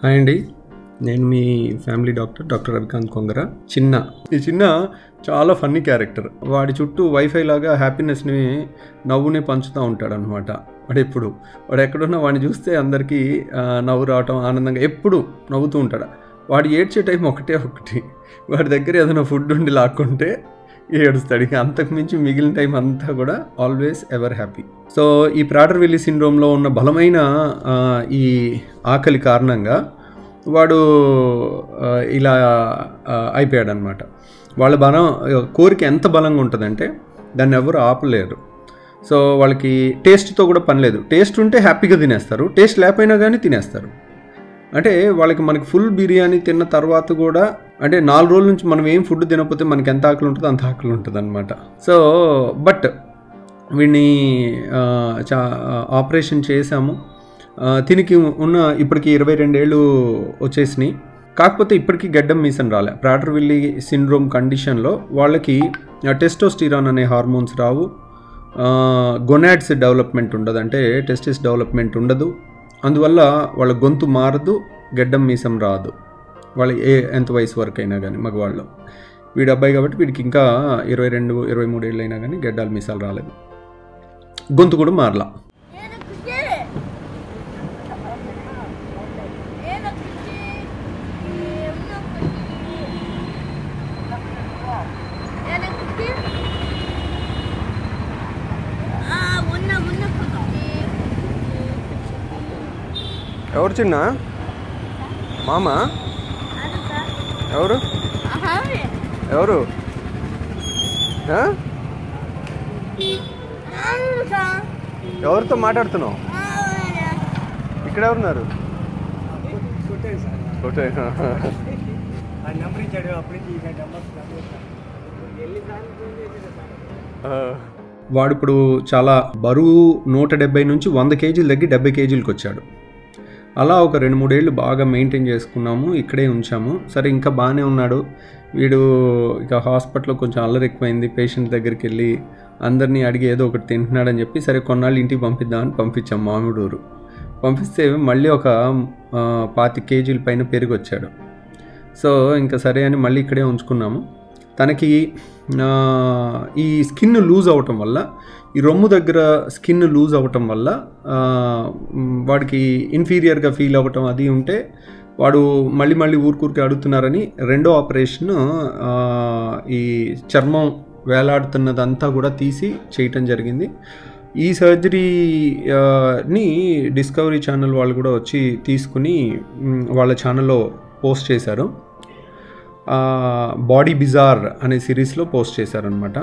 Hi అండి నేను మీ family doctor doctor Ravikanth Kongara చిన్న ఈ చిన్న చాలా ఫన్నీ క్యారెక్టర్ వాడి చుట్టూ వైఫై లాగా హ్యాపీనెస్ని నవ్వుని పంచుతూ ఉంటాడు అనమాట వాడు ఎప్పుడు వాడు ఎక్కడున్నా వాడిని చూస్తే అందరికీ ఆ, నవ్వు రావటం ఆనందంగా ఎప్పుడు నవ్వుతూ ఉంటాడు వాడు ఏడ్చే టైం ఒకటే ఒకటి వాడి దగ్గర ఏదైనా ఫుడ్ ఉండి లాక్కుంటే ఏడుస్తాడు ఇక అంతకు మించి మిగిలిన టైం అంతా కూడా ఆల్వేస్ ఎవర్ హ్యాపీ సో ఈ ప్రాటర్ విల్లీ సిండ్రోమ్లో ఉన్న బలమైన ఆ, ఈ ఆకలి కారణంగా వాడు ఆ, ఇలా అయిపోయాడు అనమాట వాళ్ళ బలం కోరిక ఎంత బలంగా ఉంటుందంటే దాన్ని ఎవరు ఆపలేరు సో వాళ్ళకి టేస్ట్తో కూడా పని లేదు టేస్ట్ ఉంటే హ్యాపీగా తినేస్తారు టేస్ట్ లేకపోయినా కానీ తినేస్తారు అంటే వాళ్ళకి మనకి ఫుల్ బిర్యానీ తిన్న తర్వాత కూడా అంటే నాలుగు రోజుల నుంచి మనం ఏం ఫుడ్ తినకపోతే మనకి ఎంత ఆకలి ఉంటుందో అంత ఆకలి ఉంటుంది అనమాట సో బట్ వీడిని ఆ, చా ఆపరేషన్ చేశాము ఆ, తినికి ఉన్న ఇప్పటికి ఇరవై రెండేళ్ళు వచ్చేసినాయి కాకపోతే ఇప్పటికీ గడ్డం మీసం రాలే ప్రాటర్ విల్లీ సిండ్రోమ్ కండిషన్లో వాళ్ళకి టెస్టోస్టిరాన్ అనే హార్మోన్స్ రావు గొనాడ్స్ డెవలప్మెంట్ ఉండదు అంటే టెస్టిస్ డెవలప్మెంట్ ఉండదు అందువల్ల వాళ్ళ గొంతు మారదు గడ్డం మీసం రాదు వాళ్ళ ఏ ఎంత వయసు వరకు అయినా కానీ మగవాళ్ళు వీడి అబ్బాయి కాబట్టి వీడికి ఇంకా ఇరవై రెండు ఇరవై మూడు ఏళ్ళు అయినా కానీ గడ్డాలు మీసాలు రాలేదు గొంతు కూడా మారలా ఏనకుకి ఏనకుకి ఏనకుకి ఆ ఉన్న ఉన్న కుకి ఎవరు చిన్న మామ అదుకా ఎవరు ఆహా ఎవరు అదుకా ఎవరితో మాట్లాడుతున్నావు ఇక్కడ ఎవరున్నారు ఫోటో ఆ నెంబర్ ఇచ్చాడు అప్పుడు నుంచి ఈ నెంబర్ వెళ్ళి వాడు ఇప్పుడు చాలా బరువు నూట డెబ్బై నుంచి వంద కేజీల దగ్గర డెబ్బై కేజీలకు వచ్చాడు అలా ఒక రెండు మూడేళ్ళు బాగా మెయింటైన్ చేసుకున్నాము ఇక్కడే ఉంచాము సరే ఇంకా బాగానే ఉన్నాడు వీడు ఇక హాస్పిటల్లో కొంచెం అల్లరి ఎక్కువైంది పేషెంట్ దగ్గరికి వెళ్ళి అందరినీ అడిగి ఏదో ఒకటి తింటున్నాడని చెప్పి సరే కొన్నాళ్ళు ఇంటికి పంపిద్దామని పంపించాం మామిడూరు పంపిస్తే మళ్ళీ ఒక ఆ, పాతి కేజీల పైన పెరిగి వచ్చాడు సో ఇంకా సరే అని మళ్ళీ ఇక్కడే ఉంచుకున్నాము తనకి ఆ, ఈ స్కిన్ లూజ్ అవటం వల్ల ఈ రొమ్ము దగ్గర స్కిన్ లూజ్ అవటం వల్ల ఆ, మ్, వాడికి ఇన్ఫీరియర్గా ఫీల్ అవ్వటం అది ఉంటే వాడు మళ్ళీ మళ్ళీ ఊరికూరికి అడుగుతున్నారని రెండో ఆపరేషన్ ఆ, ఈ చర్మం వేలాడుతున్నదంతా కూడా తీసి చేయటం జరిగింది ఈ సర్జరీ ఆ, ని డిస్కవరీ ఛానల్ వాళ్ళు కూడా వచ్చి తీసుకుని మ్, వాళ్ళ ఛానల్లో పోస్ట్ చేశారు బాడీ బిజార్ అనే సిరీస్లో పోస్ట్ చేశారనమాట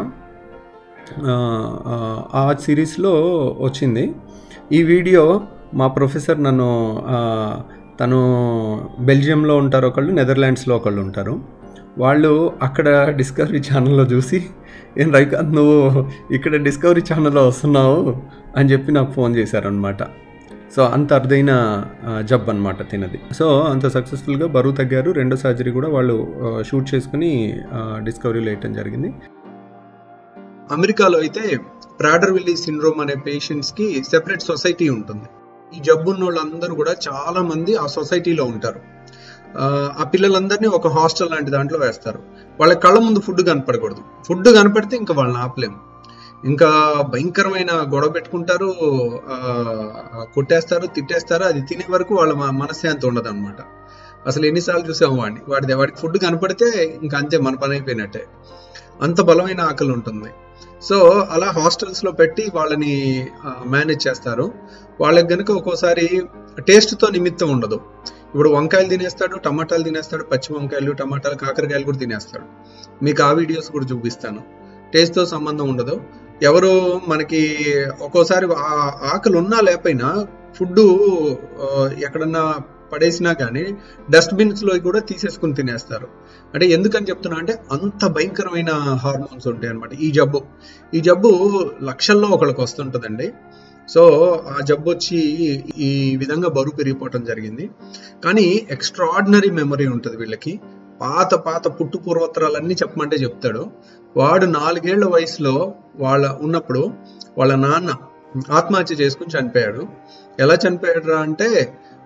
ఆ సిరీస్లో వచ్చింది ఈ వీడియో మా ప్రొఫెసర్ నన్ను ఆ, తను బెల్జియంలో ఉంటారు ఒకళ్ళు నెదర్లాండ్స్లో ఒకళ్ళు ఉంటారు వాళ్ళు అక్కడ డిస్కవరీ ఛానల్లో చూసి ఏం రైకాంత్ నువ్వు ఇక్కడ డిస్కవరీ ఛానల్లో వస్తున్నావు అని చెప్పి నాకు ఫోన్ చేశారనమాట సో అంత అరుదైన ఆ, జబ్ అనమాట తినది సో అంత సక్సెస్ఫుల్గా బరువు తగ్గారు రెండో సర్జరీ కూడా వాళ్ళు ఆ, షూట్ చేసుకుని ఆ, డిస్కవరీలో వేయటం జరిగింది అమెరికాలో అయితే ప్రాడర్ విల్లీ సిండ్రోమ్ అనే పేషెంట్స్ కి సెపరేట్ సొసైటీ ఉంటుంది ఈ జబ్బు ఉన్న వాళ్ళందరూ కూడా చాలా మంది ఆ సొసైటీలో ఉంటారు ఆ, ఆ పిల్లలందరినీ ఒక హాస్టల్ లాంటి దాంట్లో వేస్తారు వాళ్ళ కళ్ళ ముందు ఫుడ్ కనపడకూడదు ఫుడ్ కనపడితే ఇంకా వాళ్ళని ఆపలేము ఇంకా భయంకరమైన గొడవ పెట్టుకుంటారు ఆ, కొట్టేస్తారు తిట్టేస్తారు అది తినే వరకు వాళ్ళ మ- మనశ్శాంతి ఉండదు అనమాట అసలు ఎన్నిసార్లు చూసాము వాడిని వాడి వాడికి ఫుడ్ కనపడితే ఇంకా అంతే మన పని అయిపోయినట్టే అంత బలమైన ఆకలి ఉంటుంది సో అలా హాస్టల్స్ లో పెట్టి వాళ్ళని మేనేజ్ చేస్తారు వాళ్ళకి గనుక ఒక్కోసారి టేస్ట్ తో నిమిత్తం ఉండదు ఇప్పుడు వంకాయలు తినేస్తాడు టమాటాలు తినేస్తాడు పచ్చి వంకాయలు టమాటాలు కాకరకాయలు కూడా తినేస్తాడు మీకు ఆ వీడియోస్ కూడా చూపిస్తాను టేస్ట్ తో సంబంధం ఉండదు ఎవరు మనకి ఒక్కోసారి ఆ- ఆకలి ఉన్నా లేకపోయినా ఫుడ్ ఎక్కడన్నా పడేసినా కానీ డస్ట్బిన్స్ లో కూడా తీసేసుకుని తినేస్తారు అంటే ఎందుకని చెప్తున్నా అంటే అంత భయంకరమైన హార్మోన్స్ ఉంటాయి అనమాట ఈ జబ్బు ఈ జబ్బు లక్షల్లో ఒకళ్ళకి వస్తుంటుందండి సో ఆ జబ్బు వచ్చి ఈ విధంగా బరువు పెరిగిపోవటం జరిగింది కానీ ఎక్స్ట్రాడినరీ మెమరీ ఉంటుంది వీళ్ళకి పాత పాత పుట్టు పూర్వోత్తరాలన్నీ చెప్పమంటే చెప్తాడు వాడు నాలుగేళ్ల వయసులో వాళ్ళ ఉన్నప్పుడు వాళ్ళ నాన్న ఆత్మహత్య చేసుకుని చనిపోయాడు ఎలా చనిపోయాడు అంటే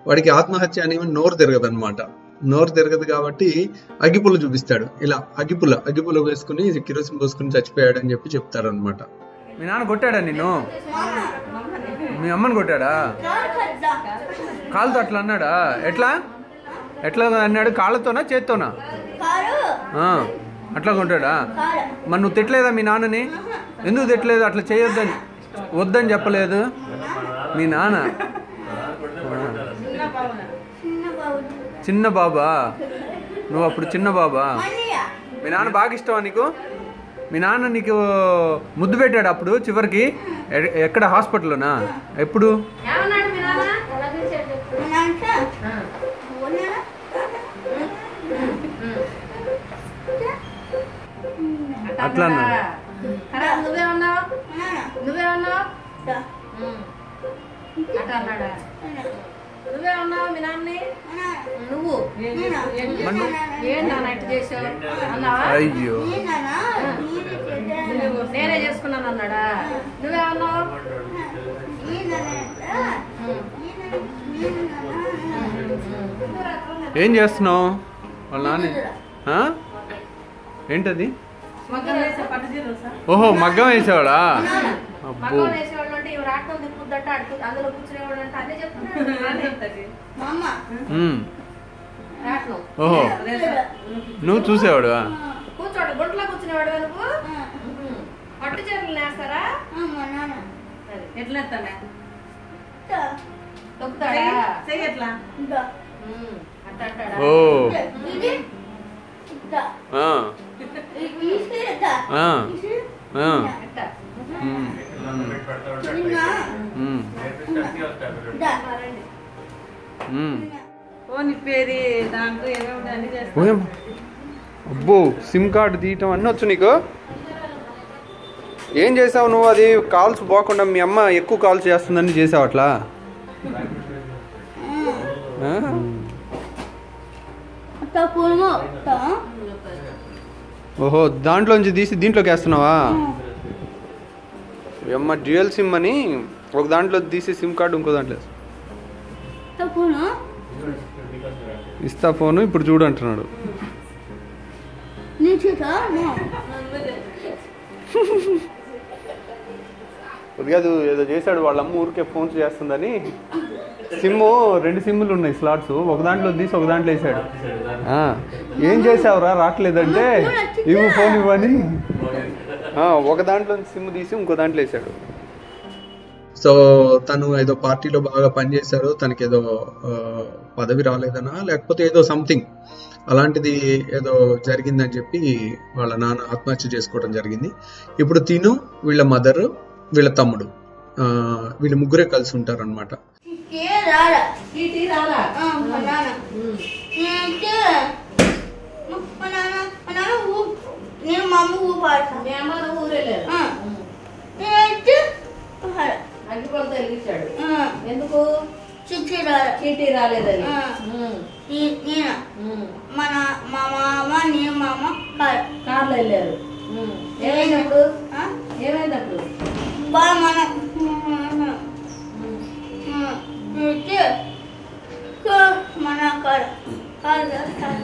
వాడికి ఆత్మహత్య అని నోరు తిరగదు అనమాట నోరు తిరగదు కాబట్టి అగ్గిపుల్ల చూపిస్తాడు ఇలా అగ్గిపుల్ల అగ్గిపుల్ల వేసుకుని కిరోసిన్ పోసుకుని చచ్చిపోయాడు అని చెప్పి చెప్తారు అనమాట మీ నాన్న కొట్టాడా నిన్ను మీ అమ్మని కొట్టాడా కాలుతో అట్లా అన్నాడా ఎట్లా ఎట్లా అన్నాడు కాళ్ళతోనా చేత్తోనా కారు ఆ, అట్లా కొట్టాడా కారు మరి నువ్వు తిట్టలేదా మీ నాన్నని ఎందుకు తిట్టలేదు అట్లా చేయొద్దని వద్దని చెప్పలేదు మీ నాన్న చిన్న బాబు చిన్న బాబా నువ్వు అప్పుడు చిన్న బాబా మళ్ళీ మీ నాన్న బాగా ఇష్టమా నీకు మీ నాన్న నీకు ముద్దు పెట్టాడు అప్పుడు చివరికి ఎ- ఎక్కడ హాస్పిటల్లోనా ఎప్పుడు ఏమన్నాడు మీ నాన్న ఉన్నాక ఉన్నారా అట్లా అన్నాడు అరే నువ్వేమన్నావు ఉన్నానా నువ్వేమన్నావు దా. అట్లా అన్నాడా నువ్వేమన్నావు మీ నాన్నని ఉన్నానా నువ్వు నేనా మరి నువ్వు- ఏం నాన్న ఇట్లా చేసావు అన్నావా అయ్యో నేనా నేను చేశాను నువ్వు నేనే చేసుకున్నాను అన్నాడా నువ్వేమన్నావు ఏం చేస్తున్నావు వాళ్ళ నాన్న ఆ? ఏంటది మగ్గం వేసే పట్టు చీరలు సార్ ఓహో మగ్గం వేసేవాడా అబ్బో మగ్గం వేసేవాళ్ళు అంటే ఇవి రాట్నం తిప్పుద్దంట అడుగు అందులో కూర్చునేవాళ్ళు అంటే అదే చెప్తున్నాడు మామ ఉమ్. రాట్నం ఓహో నువ్వు చూసేవాడువా కూర్చోడు గుంట్లో కూర్చునేవాడు నువ్వు పట్టు చీరలు నేస్తారా ఎట్లా ఎత్తాడా తొక్కుతాడా చెయ్యి ఎట్లా ఉమ్, అట్ట అంటాడా ఓ ఇది ఆ, ఆ, ఆ. అట్ట ఉమ్, ఉమ్, ఉమ్. ఫోన్ ఇప్పేది దాంట్లో ఏమేమి అన్ని చేస్తా ఓయమ్మ. అబ్బో సిమ్ కార్డు తీయటం అన్నీ వచ్చు నీకు ఏం చేసావు నువ్వు అది కాల్స్ పోకుండా మీ అమ్మ ఎక్కువ కాల్స్ చేస్తుందని చేసావు అట్లా ఆ? తప్పును ఓహో దాంట్లోంచి తీసి దీంట్లోకి వేస్తున్నావా మీ అమ్మ డ్యూయల్ సిమ్ అని ఒక దాంట్లో తీసి సిమ్ కార్డు ఇంకో దాంట్లో వేస్తా. తప్పును ఇస్తా ఫోను ఇప్పుడు చూడు అంటున్నాడు నీ చేత కాదు ఏదో చేశాడు వాళ్ళ అమ్మ ఊరికే ఫోన్స్ చేస్తుందని సిమ్ రెండు సిమ్ములు ఉన్నాయి స్లాట్స్ ఒక దాంట్లో తీసి ఒక దాంట్లో వేసాడు ఆ, ఏం చేసావురా రావట్లేదంటే ఇవ్వు ఫోన్ ఇవ్వని ఆ, ఒక దాంట్లో సిమ్ తీసి ఇంకో దాంట్లో వేసాడు సో తను ఏదో పార్టీలో బాగా పనిచేశాడు తనకి ఏదో ఆ, పదవి రాలేదనా లేకపోతే ఏదో సంథింగ్ అలాంటిది ఏదో జరిగిందని చెప్పి వాళ్ళ నాన్న ఆత్మహత్య చేసుకోవడం జరిగింది ఇప్పుడు తిను వీళ్ళ మదర్ వీళ్ళ తమ్ముడు ఆ, వీళ్ళు ముగ్గురే కలిసి ఉంటారు అనమాట ఏ రారా టీటీ రాలా మా నాన్న నేనైతే మా నాన్న మా నాన్న ఊ నేను మా అమ్మ ఊ పాడతాను మీ అమ్మ నువ్వు ఊరెళ్ళారు ఆ. నేనైతే పాడ. అగ్గిపొలతో వెలిగించాడు ఆ. ఎందుకు చిచ్చి రారా చీటీ రాలేదని ఆ. ఉమ్, నీ- నేనా ఉమ్. మన మా మామ నేను మా అమ్మ కాడ కార్లో వెళ్ళారు ఉమ్. ఏమైనప్పుడు ఆ? ఏమైనప్పుడు బాగా మన అయితే మన కాడ కాదు కాదు, కాదు.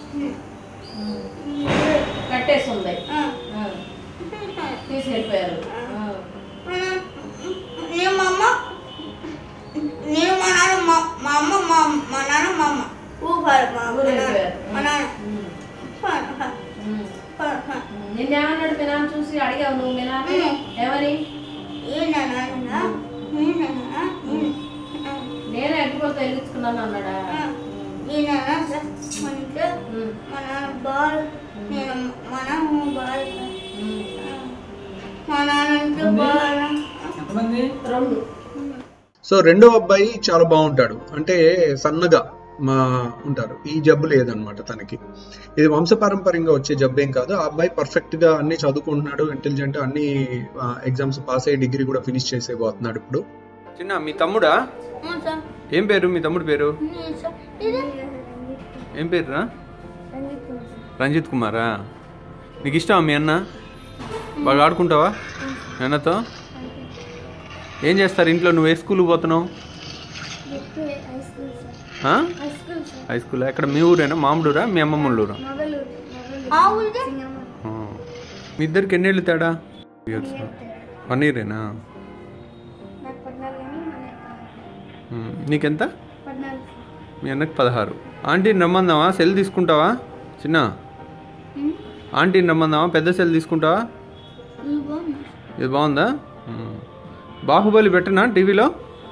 కట్టేసి ఉంది ఆ. ఆ, తీసుకెళ్ళిపోయారు ఆ. నేను మా అమ్మ నేను మా నాన్న మా మా అమ్మ మా మా నాన్న మా అమ్మ ఊపారు మా మా నాన్న మా నాన్న ఉమ్, పా, పా, ఉమ్. పా, పా. నిన్నేమన్నాడు మీ నాన్న చూసి అడిగావు నువ్వు మీ నాన్న ఉమ్. ఏమని ఏంటన్నా నాన్న? ఏంటన్నా? ఏం- నేనే అగ్గిపొలతో వెలిగించుకున్నాను అన్నాడా ఉమ్, ఈయనన్నా సార్ మన ఇంట్లో ఉమ్, మా నాన్న బాల్ నేను మా నాన్న బాల్ ఉమ్. మా నాన్న ఇంట్లో బాల్ ఎంతమంది రెండు సో రెండో అబ్బాయి చాలా బాగుంటాడు అంటే సన్నగా మా ఉంటారు ఈ జబ్బు లేదనమాట తనకి ఇది వంశపారంపర్యంగా వచ్చే జబ్బు ఏం కాదు ఆ అబ్బాయి పర్ఫెక్ట్ గా అన్ని చదువుకుంటున్నాడు ఇంటెలిజెంట్ అన్ని ఎగ్జామ్స్ పాస్ అయ్యి డిగ్రీ కూడా ఫినిష్ చేసేపోతున్నాడు ఇప్పుడు చిన్న మీ తమ్ముడా అవును సార్ ఏం పేరు మీ తమ్ముడు పేరు నేను సార్ ఇది ఏం పేరురా రంజిత్ కుమారా నీకు ఇష్టమా మీ అన్న బాగా ఆడుకుంటావా మీ అన్నతో ఏం చేస్తారు ఇంట్లో నువ్వు ఏ స్కూల్కి పోతున్నావు హై స్కూల్ సార్ ఆ? High school sir high school ఎక్కడ మీ ఊరేనా మామిడూరా మీ అమ్మమ్మ ఊరా మొగలూరు మొగలూరు మా ఊరిదే సింగమూరు ఆ. మీ ఇద్దరికి ఎన్నేళ్ళు తేడా ఇయర్స్ వన్ ఇయరేనా నాకు పద్నాలుగు అని మన ఉమ్. నీకెంత పద్నాలుగు మీ అన్నకి పదహారు ఆంటీని రమ్మందావా సెల్ తీసుకుంటావా చిన్న ఆంటీని రమ్మందావా పెద్ద సెల్ తీసుకుంటావా ఇది బాగుంది ఇది బాగుందా ఉమ్. బాహుబలి పెట్టనా టీవీలో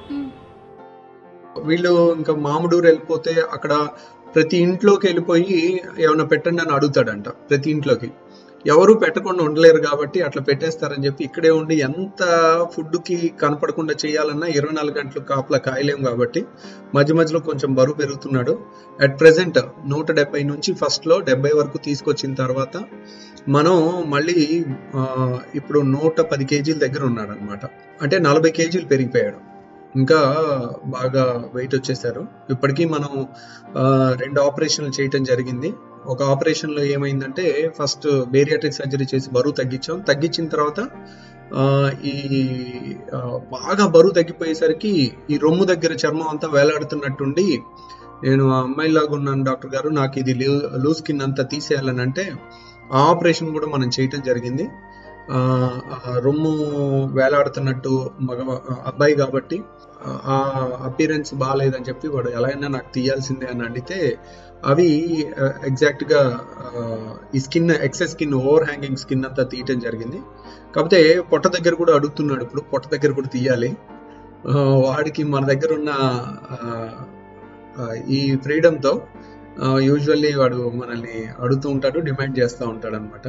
వీళ్ళు ఇంకా మామిడూరు వెళ్ళిపోతే అక్కడ ప్రతి ఇంట్లోకి వెళ్ళిపోయి ఏమైనా పెట్టండి అని అడుగుతాడంట ప్రతి ఇంట్లోకి ఎవరు పెట్టకుండా ఉండలేరు కాబట్టి అట్లా పెట్టేస్తారని చెప్పి ఇక్కడే ఉండి ఎంత ఫుడ్కి కనపడకుండా చేయాలన్నా ఇరవై నాలుగు గంటలు కాపలా కాయలేం కాబట్టి మధ్య మధ్యలో కొంచెం బరువు పెరుగుతున్నాడు అట్ ప్రెసెంట్ నూట డెబ్బై నుంచి ఫస్ట్లో డెబ్బై వరకు తీసుకొచ్చిన తర్వాత మనం మళ్ళీ ఆ, ఇప్పుడు నూట పది కేజీల దగ్గర ఉన్నాడు అనమాట అంటే నలభై కేజీలు పెరిగిపోయాడు ఇంకా బాగా వెయిట్ వచ్చేసారు ఇప్పటికీ మనం ఆ, రెండు ఆపరేషన్లు చేయటం జరిగింది ఒక ఆపరేషన్లో ఏమైందంటే ఫస్ట్ బేరియాట్రిక్ సర్జరీ చేసి బరువు తగ్గించాం తగ్గించిన తర్వాత ఆ, ఈ ఆ, బాగా బరువు తగ్గిపోయేసరికి ఈ రొమ్ము దగ్గర చర్మం అంతా వేలాడుతున్నట్టుండి నేను ఆ అమ్మాయిలాగా ఉన్నాను డాక్టర్ గారు నాకు ఇది లూజ్ స్కిన్ అంతా తీసేయాలని అంటే ఆ ఆపరేషన్ కూడా మనం చేయటం జరిగింది ఆ, ఆ రొమ్ము వేలాడుతున్నట్టు మగ అబ్బాయి కాబట్టి ఆ అపీరెన్స్ బాగాలేదని చెప్పి వాడు ఎలా అయినా నాకు తీయాల్సిందే అని అడిగితే అవి ఎగ్జాక్ట్ గా ఆ, ఈ skin excess skin over hanging skin అంతా తీయటం జరిగింది కాకపోతే పొట్ట దగ్గర కూడా అడుగుతున్నాడు ఇప్పుడు పొట్ట దగ్గర కూడా తీయాలి ఆ, వాడికి మన దగ్గర ఉన్న ఆ, ఆ, ఈ ఫ్రీడమ్తో యూజువల్లీ వాడు మనల్ని అడుగుతూ ఉంటాడు డిమాండ్ చేస్తూ ఉంటాడు అనమాట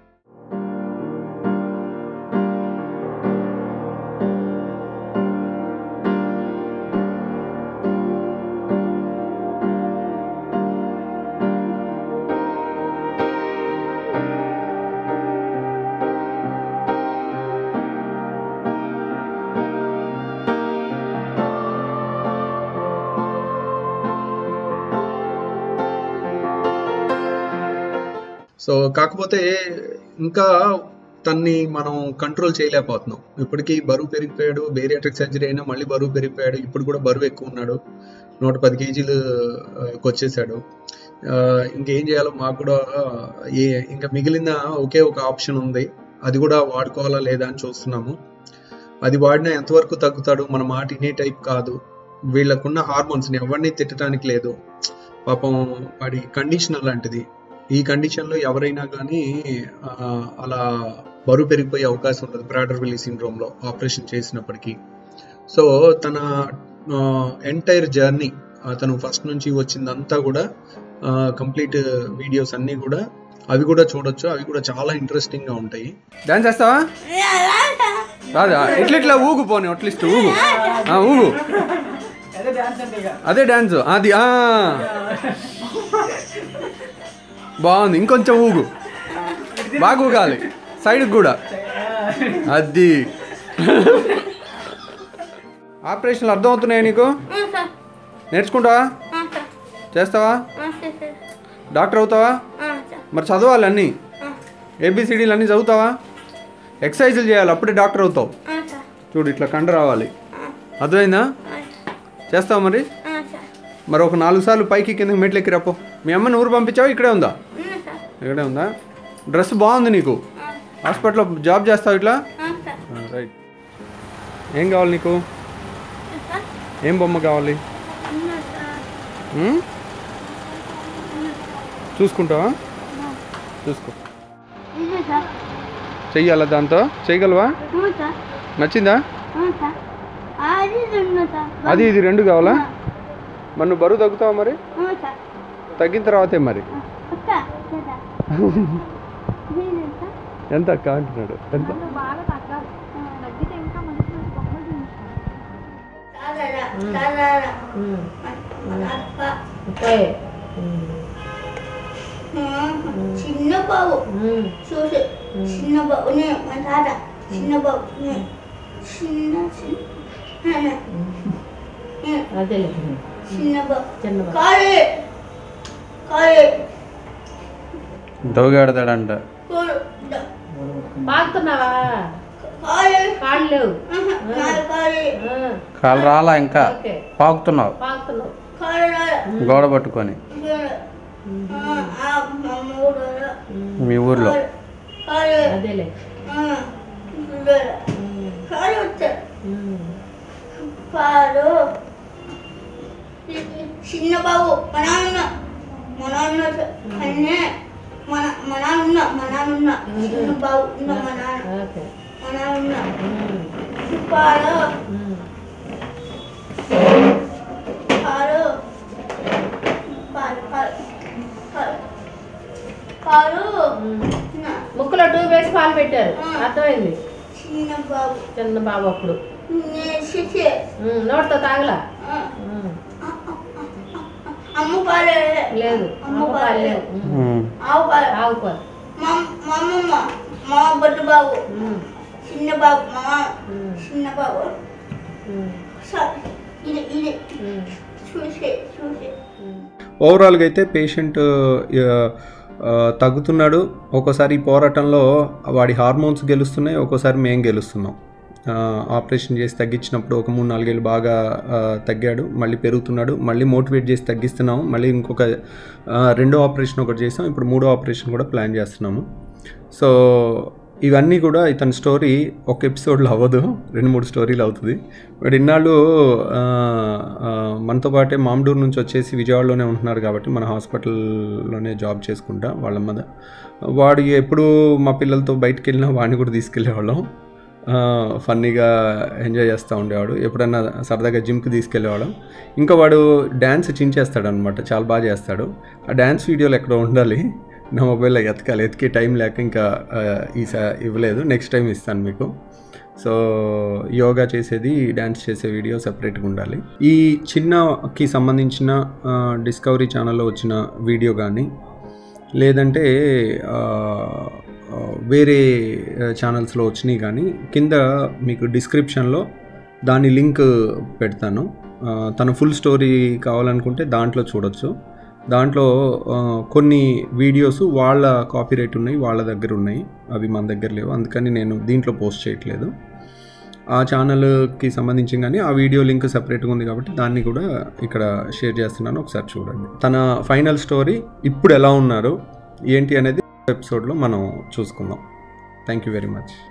సో కాకపోతే ఇంకా తన్ని మనం కంట్రోల్ చేయలేకపోతున్నాం ఇప్పటికీ బరువు పెరిగిపోయాడు బేరియాట్రిక్ సర్జరీ అయినా మళ్ళీ బరువు పెరిగిపోయాడు ఇప్పుడు కూడా బరువు ఎక్కువ ఉన్నాడు నూట పది కేజీలు ఆ, వచ్చేసాడు ఆ, ఇంకేం చేయాలో మాకు కూడా ఆ, ఏ ఇంకా మిగిలిన ఒకే ఒక ఆప్షన్ ఉంది అది కూడా వాడుకోవాలా లేదా అని చూస్తున్నాము అది వాడినా ఎంతవరకు తగ్గుతాడు మన మాట ఇనే టైప్ కాదు వీళ్ళకున్న హార్మోన్స్ని ఎవరిని తిట్టడానికి లేదు పాపం వాడి కండిషన్ అలాంటిది ఈ కండిషన్లో ఎవరైనా కానీ ఆ, అలా బరువు పెరిగిపోయే అవకాశం ఉంటుంది ప్రాడర్విల్లీ సిండ్రోమ్లో ఆపరేషన్ చేసినప్పటికీ సో తన ఎంటైర్ జర్నీ అతను ఫస్ట్ నుంచి వచ్చిందంతా కూడా కంప్లీట్ వీడియోస్ అన్నీ కూడా అవి కూడా చూడొచ్చు అవి కూడా చాలా ఇంట్రెస్టింగ్ గా ఉంటాయి డాన్స్ చేస్తావా రాదా ఇట్లా ఇట్లా ఊగు పోనీ అట్లీస్ట్ ఊగు ఆ, ఊగు అదే డాన్స్ అంటే ఇక అదే డాన్స్ అది ఆ. బాగుంది ఇంకొంచెం ఊగు బాగా ఊగాలి సైడ్కి కూడా అది ఆపరేషన్లు అర్థమవుతున్నాయా నీకు సార్ నేర్చుకుంటావా సార్ చేస్తావా సార్ డాక్టర్ అవుతావా సార్ మరి చదవాలి అన్నీ ఏబిసిడీలు అన్నీ చదువుతావా ఎక్సర్సైజులు చేయాలి అప్పుడే డాక్టర్ అవుతావు సార్ చూడు ఇట్లా కండ రావాలి అర్థమైందా చేస్తావా మరి సార్ మరి ఒక నాలుగు సార్లు పైకి కిందకి మెట్లు ఎక్కి రాపో మీ అమ్మని ఊరు పంపించావా ఇక్కడే ఉందా సార్ ఇక్కడే ఉందా డ్రెస్ బాగుంది నీకు హాస్పిటల్లో జాబ్ చేస్తావు ఇట్లా సార్ రైట్ ఏం కావాలి నీకు ఏం బొమ్మ కావాలి ఉం? చూసుకుంటావా చూసుకో సార్ చెయ్యాలా దాంతో చేయగలవా సార్ నచ్చిందా సార్ అది రెండు సార్ అది ఇది రెండు కావాలా మరి నువ్వు బరువు తగ్గుతావా మరి సార్ తగ్గిన తర్వాతే మరి అక్క లేదా సార్ ఎంత అక్క అంటున్నాడు ఎంత బాగా తగ్గాలి తగ్గితే ఇంకా మంచి మంచి బొమ్మలు చూపిస్తాను చిన్న బాబు చూసి చిన్న బాబు నే మా తాత చిన్న బాబు నే చిన్న చిన్న నే. నే. చిన్న బాబు కాలే కాలే దోగాడతాడంట కోలు ద- బాగుతున్నావా కాలు కాళ్ళు లేవు నాలుగు కాలు ఆ, కాలు రాలా ఇంకా ఓకే పాకుతున్నావు పాకుతున్నావు కాలు రాలే గోడ పట్టుకొని మూడు మీ ఊర్లో కాలు అదేలే కాలు వచ్చా ఉమ్. కాలు చిన్న బాబు మా నాన్న మా నాన్న అన్నే మన మా నాన్న ఉన్నా మా నాన్న ఉన్నా చిన్న బాబు ఉన్నా మా నాన్న ఓకే మా నాన్న ఉన్నా ఉమ్. కాలు ఉమ్. కాలు కాలు కాలు కాలు కాలు ఉమ్. ఉన్నా. ముక్కులో ట్యూబ్ వేసి పాలు పెట్టారు ఆ. అర్థమైంది చిన్న బాబు చిన్న బాబు అప్పుడు నేను శిశే ఉమ్, నోటితో తాగలా ఉమ్. అమ్మ పాలే లేదు అమ్మ అమ్మ పాలు పాలే లేవు ఉమ్. ఆవు పాలే ఆవు పాలు మా మా అమ్మమ్మ మా బొడ్డు బాబు ఉమ్. చిన్న బాబు మా ఉమ్. చిన్న బాబు ఉమ్. స- ఇది ఇది ఉమ్. చూసే చూసే ఉమ్. ఓవరాల్గా అయితే పేషెంట్ తగ్గుతున్నాడు ఒక్కోసారి ఈ పోరాటంలో వాడి హార్మోన్స్ గెలుస్తున్నాయి ఒక్కోసారి మేము గెలుస్తున్నాం ఆ, ఆపరేషన్ చేసి తగ్గించినప్పుడు ఒక మూడు నాలుగేళ్ళు బాగా ఆ, తగ్గాడు మళ్ళీ పెరుగుతున్నాడు మళ్ళీ మోటివేట్ చేసి తగ్గిస్తున్నాము మళ్ళీ ఇంకొక ఆ, రెండో ఆపరేషన్ ఒకటి చేసాం ఇప్పుడు మూడో ఆపరేషన్ కూడా ప్లాన్ చేస్తున్నాము సో ఇవన్నీ కూడా ఇతని స్టోరీ ఒక ఎపిసోడ్లో అవ్వదు రెండు మూడు స్టోరీలు అవుతుంది వాడు ఇన్నాళ్ళు ఆ, ఆ, మనతో పాటే మామడూరు నుంచి వచ్చేసి విజయవాడలోనే ఉంటున్నారు కాబట్టి మన హాస్పిటల్లోనే జాబ్ చేసుకుంటా వాళ్ళ మీద వాడు ఎప్పుడు మా పిల్లలతో బయటికి వెళ్ళినా వాడిని కూడా తీసుకెళ్ళేవాళ్ళం ఆ, ఫన్నీగా ఎంజాయ్ చేస్తూ ఉండేవాడు ఎప్పుడన్నా సరదాగా జిమ్కి తీసుకెళ్ళేవాళ్ళం ఇంకా వాడు డ్యాన్స్ చించేస్తాడు అనమాట చాలా బాగా చేస్తాడు ఆ డ్యాన్స్ వీడియోలు ఎక్కడో ఉండాలి నా మొబైల్లో ఎతకాలి ఎతికే టైం లేక ఇంకా ఆ, ఈసా ఇవ్వలేదు నెక్స్ట్ టైం ఇస్తాను మీకు సో యోగా చేసేది డ్యాన్స్ చేసే వీడియో సపరేట్గా ఉండాలి ఈ చిన్నకి సంబంధించిన ఆ, డిస్కవరీ ఛానల్లో వచ్చిన వీడియో కానీ లేదంటే ఆ, ఆ, వేరే ఛానల్స్లో వచ్చినాయి కానీ కింద మీకు డిస్క్రిప్షన్లో దాని లింక్ పెడతాను ఆ, తన ఫుల్ స్టోరీ కావాలనుకుంటే దాంట్లో చూడొచ్చు దాంట్లో ఆ, కొన్ని వీడియోస్ వాళ్ళ కాపీరైట్ ఉన్నాయి వాళ్ళ దగ్గర ఉన్నాయి అవి మన దగ్గర లేవు అందుకని నేను దీంట్లో పోస్ట్ చేయట్లేదు ఆ ఛానల్కి సంబంధించి కానీ ఆ వీడియో లింక్ సపరేట్గా ఉంది కాబట్టి దాన్ని కూడా ఇక్కడ షేర్ చేస్తున్నాను ఒకసారి చూడండి తన ఫైనల్ స్టోరీ ఇప్పుడు ఎలా ఉన్నారు ఏంటి అనేది ఎపిసోడ్లో మనం చూసుకుందాం థ్యాంక్ యూ వెరీ మచ్